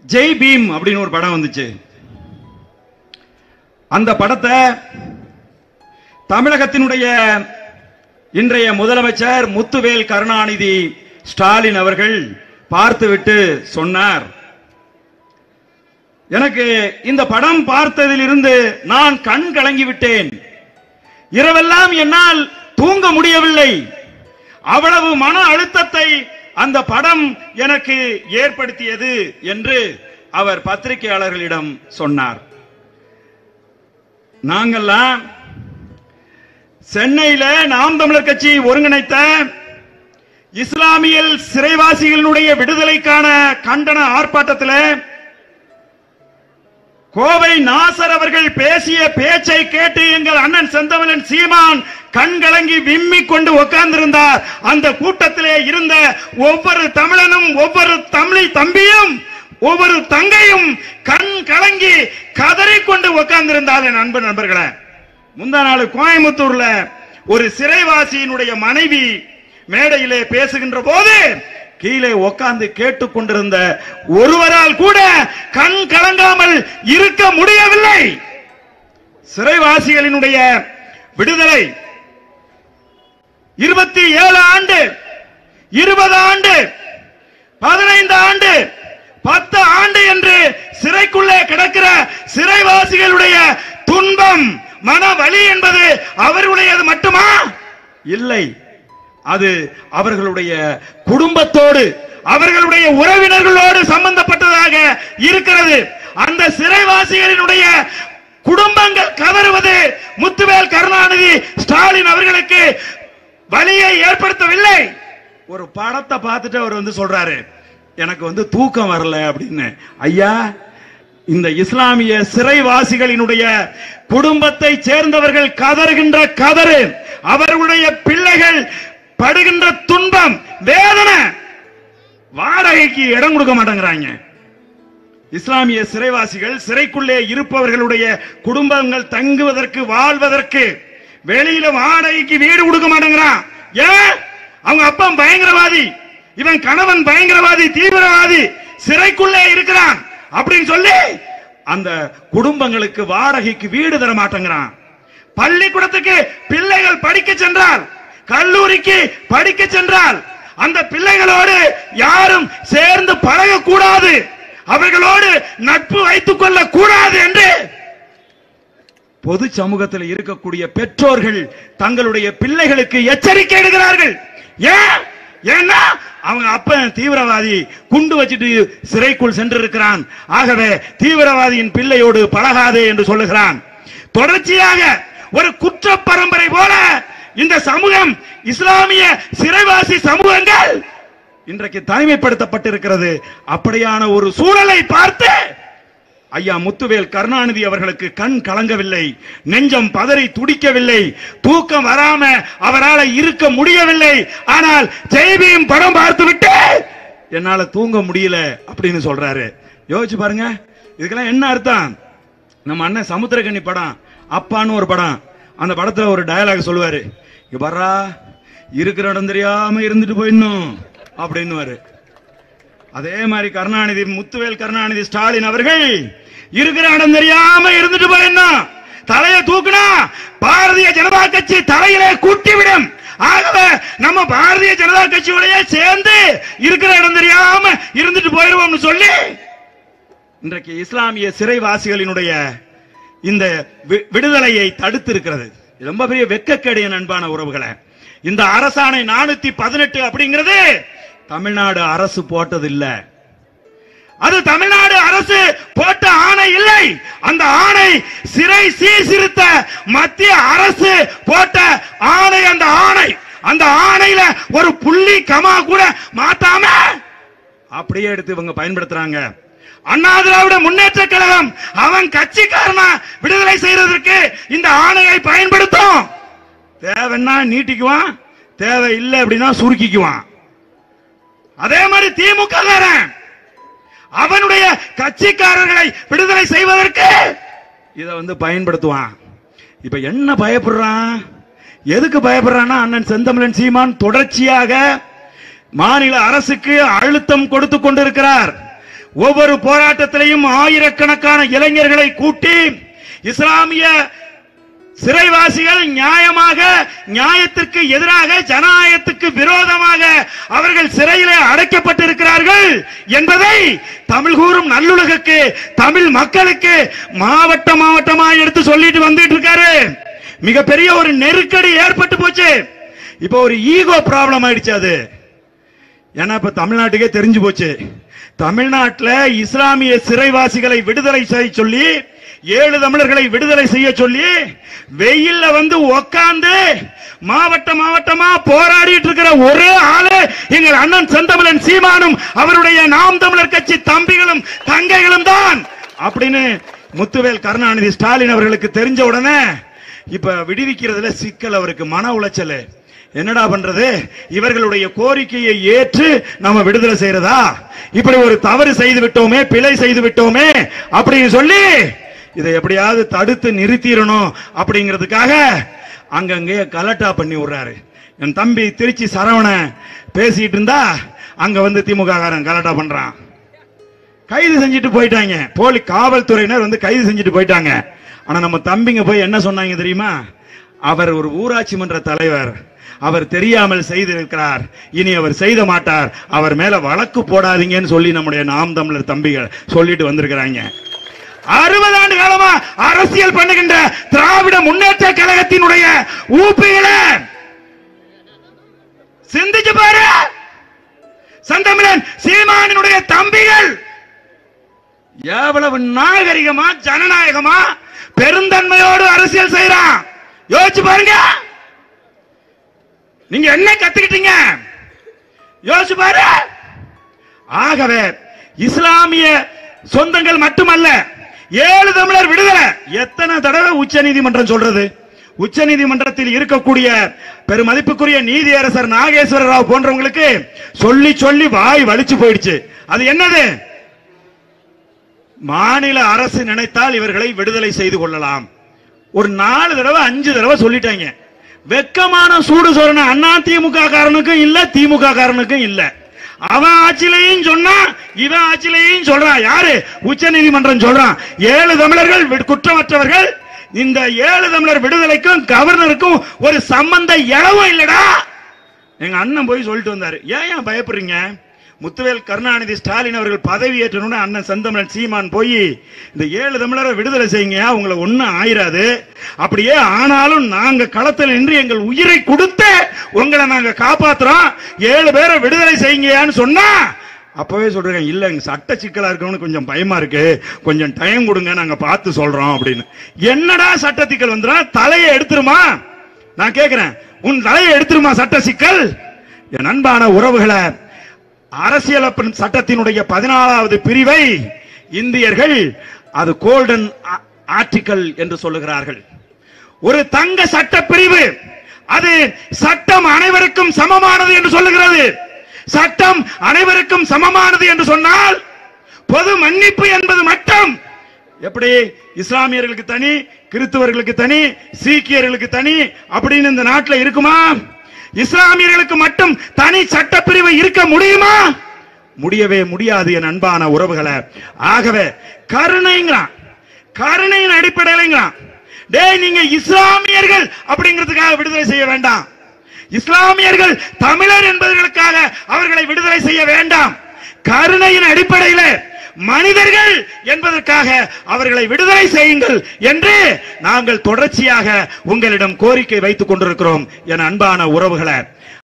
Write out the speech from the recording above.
Jai beam அப்படின்னு ஒரு படம் வந்துச்சு அந்த படத்தை தமிழகத்தினுடைய இன்றைய முதலமைச்சர் முத்துவேல் கருணாநிதி ஸ்டாலின் அவர்கள் பார்த்துவிட்டு சொன்னார் எனக்கு இந்த படம் பார்த்ததிலிருந்து நான் கண் கலங்கி விட்டேன் இரவெல்லாம் என்னால் தூங்க முடியவில்லை அவ்வளவு மன அழுத்தத்தை அந்த படம் எனக்கு ஏற்படுத்தியது என்று அவர் பத்திரிகையாளர்களிடம் சொன்னார் நாங்கெல்லாம் சென்னையில நாம் தமிழர் கட்சி ஒருங்கிணைத்த இஸ்லாமியல் சிறைவாசிகளினுடைய விடுதலைக்கான கண்டன ஆர்ப்பாட்டத்தில் கோவை நாசர் அவர்கள் பேசிய பேச்சை கேட்டு எங்கள் அண்ணன் செந்தமிழன் சீமான் கண் கலங்கி விம்மி கொண்டு உட்கார்ந்திருந்தார் அந்த கூட்டத்திலே இருந்த ஒவ்வொரு தமிழனும் ஒவ்வொரு தமிழ் தம்பியும் ஒவ்வொரு தங்கையும் கண் கலங்கி கதறிக்கொண்டு உட்கார்ந்திருந்தார் என் அன்பு நண்பர்களே முந்தா நாள் கோயம்புத்தூர்ல ஒரு சிறைவாசியினுடைய மனைவி மேடையிலே பேசுகின்ற போது கீழே உட்கார்ந்து கேட்டுக்கொண்டிருந்த ஒருவரால் கூட கண் கலங்காமல் இருக்க முடியவில்லை சிறைவாசிகளினுடைய விடுதலை இருபத்தி ஏழு ஆண்டு இருபது ஆண்டு பதினைந்து ஆண்டு பத்து ஆண்டு என்று சிறைக்குள்ளே கிடக்கிற சிறைவாசிகளுடைய துன்பம் மன வலி என்பது அவர்களுடையது மட்டுமா இல்லை அது அவர்களுடைய குடும்பத்தோடு அவர்களுடைய உறவினர்களோடு சம்பந்தப்பட்டதாக இருக்கிறது அந்த சிறைவாசிகளினுடைய குடும்பங்கள் கதறுவது முத்துவேல் கருணாநிதி ஸ்டாலின் அவர்களுக்கு வலியை ஏற்படுத்தவில்லை ஒரு படத்தை பார்த்துட்டு அவர் வந்து சொல்றாரு எனக்கு வந்து தூக்கம் வரல அப்படின்னு ஐயா இந்த இஸ்லாமிய சிறைவாசிகளினுடைய குடும்பத்தை சேர்ந்தவர்கள் கதறுகின்ற கதறு அவர்களுடைய பிள்ளைகள் படுகின்ற துன்பம் வேதனை வாடகைக்கு இடம் கொடுக்க மாட்டேங்கிறாங்க இஸ்லாமிய சிறைவாசிகள் சிறைக்குள்ளே இருப்பவர்களுடைய குடும்பங்கள் தங்குவதற்கு வாழ்வதற்கு வெளியில வாடகைக்கு வீடு கொடுக்க மாட்டேங்கிறான் ஏன் அவங்க அப்பா பயங்கரவாதி இவன் கணவன் பயங்கரவாதி தீவிரவாதி சிறைக்குள்ளே இருக்கிறான் அப்படின்னு சொல்லி அந்த குடும்பங்களுக்கு வாடகைக்கு வீடு தர மாட்டேங்கிறான் பள்ளிக்கூடத்துக்கு பிள்ளைகள் படிக்க சென்றால் கல்லூரிக்கு படிக்க சென்றால் அந்த பிள்ளைகளோடு யாரும் சேர்ந்து பழகக்கூடாது அவர்களோடு நட்பு வைத்துக் கொள்ள கூடாது என்று பொது சமூகத்தில் இருக்கக்கூடிய பெற்றோர்கள் தங்களுடைய பிள்ளைகளுக்கு எச்சரிக்கை எடுக்கிறார்கள் ஏன் ஏன்னா அவங்க அப்பன் தீவிரவாதி குண்டு வச்சுட்டு சிறைக்குள் சென்றிருக்கிறான் ஆகவே தீவிரவாதியின் பிள்ளையோடு பழகாதே என்று சொல்லுகிறான் தொடர்ச்சியாக ஒரு குற்ற பரம்பரை போல இந்த சமூகம் இஸ்லாமிய சிறைவாசி சமூகங்கள் இன்றைக்கு தனிமைப்படுத்தப்பட்டிருக்கிறது அப்படியான ஒரு சூழலை பார்த்து ஐயா முத்துவேல் கருணாநிதி அவர்களுக்கு கண் கலங்கவில்லை நெஞ்சம் பதறி துடிக்கவில்லை தூக்கம் வராம அவரால் இருக்க முடியவில்லை ஆனால் ஜெய்பீம் படம் பார்த்து விட்டு என்னால தூங்க முடியல அப்படின்னு சொல்றாரு யோசிச்சு பாருங்க இதுக்கெல்லாம் என்ன அர்த்தம் நம்ம அண்ணன் சமுத்திரக்கண்ணி படம் அப்பான்னு ஒரு படம் அந்த படத்துல ஒரு டயலாக் சொல்லுவாரு இங்க வர்றா இருக்கிற இடம் தெரியாம இருந்துட்டு போயிடணும் அப்படின்னு அதே மாதிரி கருணாநிதி முத்துவேல் கருணாநிதி ஸ்டாலின் அவர்கள் இருக்கிற இடம் தெரியாம இருந்துட்டு போயிடணும் தலையை தூக்குனா பாரதிய ஜனதா கட்சி தலையிலே கூட்டிவிடும் ஆகவே நம்ம பாரதிய ஜனதா கட்சியோடய சேர்ந்து இருக்கிற இடம் தெரியாம இருந்துட்டு போயிடுவோம்னு சொல்லி இன்றைக்கு இஸ்லாமிய சிறைவாசிகளினுடைய இந்த வி- விடுதலையை தடுத்து இருக்கிறது இது ரொம்ப பெரிய வெக்கக்கேடு என் அன்பான உறவுகளை இந்த அரசாணை நானூத்தி பதினெட்டு அப்படிங்கிறது தமிழ்நாடு அரசு போட்டது இல்ல அது தமிழ்நாடு அரசு போட்ட ஆணை இல்லை அந்த ஆணை சிறை சீர்திருத்த மத்திய அரசு போட்ட ஆணை அந்த ஆணை அந்த ஆணையில ஒரு புள்ளி கமா கூட மாத்தாம அப்படியே எடுத்து இவங்க பயன்படுத்துறாங்க அண்ணா திராவிட முன்னேற்ற கழகம் அவன் கட்சிக்காரனா விடுதலை செய்யறதற்கு இந்த ஆணையை பயன்படுத்தும் தேவைன்னா நீட்டிக்குவான் தேவை இல்லை அப்படின்னா சுருக்கிக்குவான் அதே மாதிரி திமுக காரன் அவனுடைய கட்சிக்காரர்களை விடுதலை செய்வதற்கு இதை வந்து பயன்படுத்துவான் இப்ப என்ன பயப்படுறான் எதுக்கு பயப்படுறான்னா அண்ணன் செந்தமிழன் சீமான் தொடர்ச்சியாக மாநில அரசுக்கு அழுத்தம் கொடுத்து கொண்டிருக்கிறார் ஒவ்வொரு போராட்டத்திலையும் ஆயிரக்கணக்கான இளைஞர்களை கூட்டி இஸ்லாமிய சிறைவாசிகள் நியாயமாக நியாயத்திற்கு எதிராக ஜனநாயகத்துக்கு விரோதமாக அவர்கள் சிறையிலே அடைக்கப்பட்டிருக்கிறார்கள் என்பதை தமிழ் கூறும் நல்லுலகுக்கு தமிழ் மக்களுக்கு மாவட்ட மாவட்டமா எடுத்து சொல்லிட்டு வந்துட்டு இருக்காரு மிகப்பெரிய ஒரு நெருக்கடி ஏற்பட்டு போச்சு இப்போ ஒரு ஈகோ ப்ராப்ளம் ஆயிடுச்சு அது ஏன்னா இப்ப தமிழ்நாட்டுக்கே தெரிஞ்சு போச்சு தமிழ்நாட்டுல இஸ்லாமிய சிறைவாசிகளை விடுதலை செய்ய சொல்லி ஏழு தமிழர்களை விடுதலை செய்ய சொல்லி வெயில்ல வந்து உக்காந்து மாவட்ட மாவட்டமா போராடிட்டு இருக்கிற ஒரே ஆளு எங்கள் அண்ணன் செந்தமிழன் சீமானும் அவருடைய நாம் தமிழர் கட்சி தம்பிகளும் தங்கைகளும் தான் அப்படின்னு முத்துவேல் கருணாநிதி ஸ்டாலின் அவர்களுக்கு தெரிஞ்ச உடனே இப்ப விடுவிக்கிறதுல சிக்கல் அவருக்கு மன உளைச்சல் என்னடா பண்றது இவர்களுடைய கோரிக்கையை ஏற்று நம்ம விடுதலை செய்யறதா இப்படி ஒரு தவறு செய்து விட்டோமே பிழை செய்து விட்டோமே அப்படின்னு சொல்லி இதை எப்படியாவது தடுத்து நிறுத்திடணும் அப்படிங்கிறதுக்காக அங்கங்கே கலட்டா பண்ணி விடுறாரு என் தம்பி திருச்சி சரவண பேசிட்டு இருந்தா அங்க வந்து திமுக காரன் கலட்டா பண்றான் கைது செஞ்சுட்டு போயிட்டாங்க போலி காவல்துறையினர் வந்து கைது செஞ்சுட்டு போயிட்டாங்க ஆனா நம்ம தம்பிங்க போய் என்ன சொன்னாங்க தெரியுமா அவர் ஒரு ஊராட்சி மன்ற தலைவர் அவர் தெரியாமல் செய்திருக்கிறார் இனி அவர் செய்த மாட்டார் அவர் மேல வழக்கு போடாதீங்கன்னு சொல்லி நம்முடைய நாம் தமிழர் தம்பிகள் சொல்லிட்டு வந்திருக்கிறாங்க அறுபது ஆண்டு காலமா அரசியல் பண்ணுகின்ற திராவிட முன்னேற்ற கழகத்தினுடைய ஊப்பிகளை சிந்திச்சு பாரு சந்தமிழன் சீமானினுடைய தம்பிகள் எவ்வளவு நாகரிகமா ஜனநாயகமா பெருந்தன்மையோடு அரசியல் செய்யறான் யோசிச்சு பாருங்க நீங்க என்ன கத்துக்கிட்டீங்க யோசிச்சு பாரு ஆகவே இஸ்லாமிய சொந்தங்கள் மட்டுமல்ல ஏழு தமிழர் விடுதலை எத்தனை தடவை உச்ச நீதிமன்றம் சொல்றது உச்ச நீதிமன்றத்தில் இருக்கக்கூடிய பெருமதிப்புக்குரிய நீதியரசர் நாகேஸ்வர ராவ் போன்றவங்களுக்கு சொல்லி சொல்லி வாய் வலிச்சு போயிடுச்சு அது என்னது மாநில அரசு நினைத்தால் இவர்களை விடுதலை செய்து கொள்ளலாம் ஒரு நாலு தடவை அஞ்சு தடவை சொல்லிட்டாங்க வெக்கமான சூடு சொரண அண்ணா திமுக காரனுக்கும் இல்ல திமுக காரனுக்கும் இல்ல அவன் ஆட்சியிலையும் சொன்னா இவன் ஆட்சியிலையும் சொல்றான் யாரு உச்ச நீதிமன்றம் சொல்றான் ஏழு தமிழர்கள் வி- குற்றமற்றவர்கள் இந்த ஏழு தமிழர் விடுதலைக்கும் கவர்னருக்கும் ஒரு சம்பந்த இளவும் இல்லடா எங்க அண்ணன் போய் சொல்லிட்டு வந்தாரு ஏன் ஏன் பயப்படுறீங்க முத்துவேல் கருணாநிதி ஸ்டாலின் அவர்கள் பதவி ஏற்றணும்னு அண்ணன் செந்தமிழன் சீமான் போய் இந்த ஏழு தமிழரை விடுதலை செய்யுங்க உங்களை ஒண்ணும் ஆயிராது அப்படியே ஆனாலும் நாங்க களத்தில் நின்று எங்கள் உயிரை கொடுத்து உங்களை நாங்க காப்பாத்துறோம் ஏழு பேரை விடுதலை செய்யுங்கன்னு சொன்னா அப்பவே சொல்றேன் இல்ல எங்க சட்ட சிக்கலா இருக்கவனு கொஞ்சம் பயமா இருக்கு கொஞ்சம் டைம் கொடுங்க நாங்க பார்த்து சொல்றோம் அப்படின்னு என்னடா சட்ட சிக்கல் வந்துடும் தலையை எடுத்துருமா நான் கேக்குறேன் உன் தலையை எடுத்துருமா சட்ட சிக்கல் என் அன்பான உறவுகளை அரசியலப்பன் சட்டத்தினுடைய பதினாலாவது பிரிவை இந்தியர்கள் அது கோல்டன் ஆர்டிக்கல் என்று சொல்லுகிறார்கள் ஒரு தங்க சட்ட பிரிவு அது சட்டம் அனைவருக்கும் சமமானது என்று சொல்லுகிறது சட்டம் அனைவருக்கும் சமமானது என்று சொன்னால் பொது மன்னிப்பு என்பது மட்டும் எப்படி இஸ்லாமியர்களுக்கு தனி கிறிஸ்துவர்களுக்கு தனி சீக்கியர்களுக்கு தனி அப்படின்னு இந்த நாட்டில் இருக்குமா இஸ்லாமியர்களுக்கு மட்டும் தனி சட்டப்பிரிவு இருக்க முடியுமா முடியவே முடியாது என் அன்பான உறவுகளை ஆகவே கருணைங்கிறான் கருணையின் அடிப்படையிலங்கிறான் டேய் நீங்க இஸ்லாமியர்கள் அப்படிங்கிறதுக்காக விடுதலை செய்ய வேண்டாம் இஸ்லாமியர்கள் தமிழர் என்பதற்காக அவர்களை விடுதலை செய்ய வேண்டாம் கருணையின் அடிப்படையில் மனிதர்கள் என்பதற்காக அவர்களை விடுதலை செய்யுங்கள் என்று நாங்கள் தொடர்ச்சியாக உங்களிடம் கோரிக்கை வைத்துக் கொண்டிருக்கிறோம் என் அன்பான உறவுகளை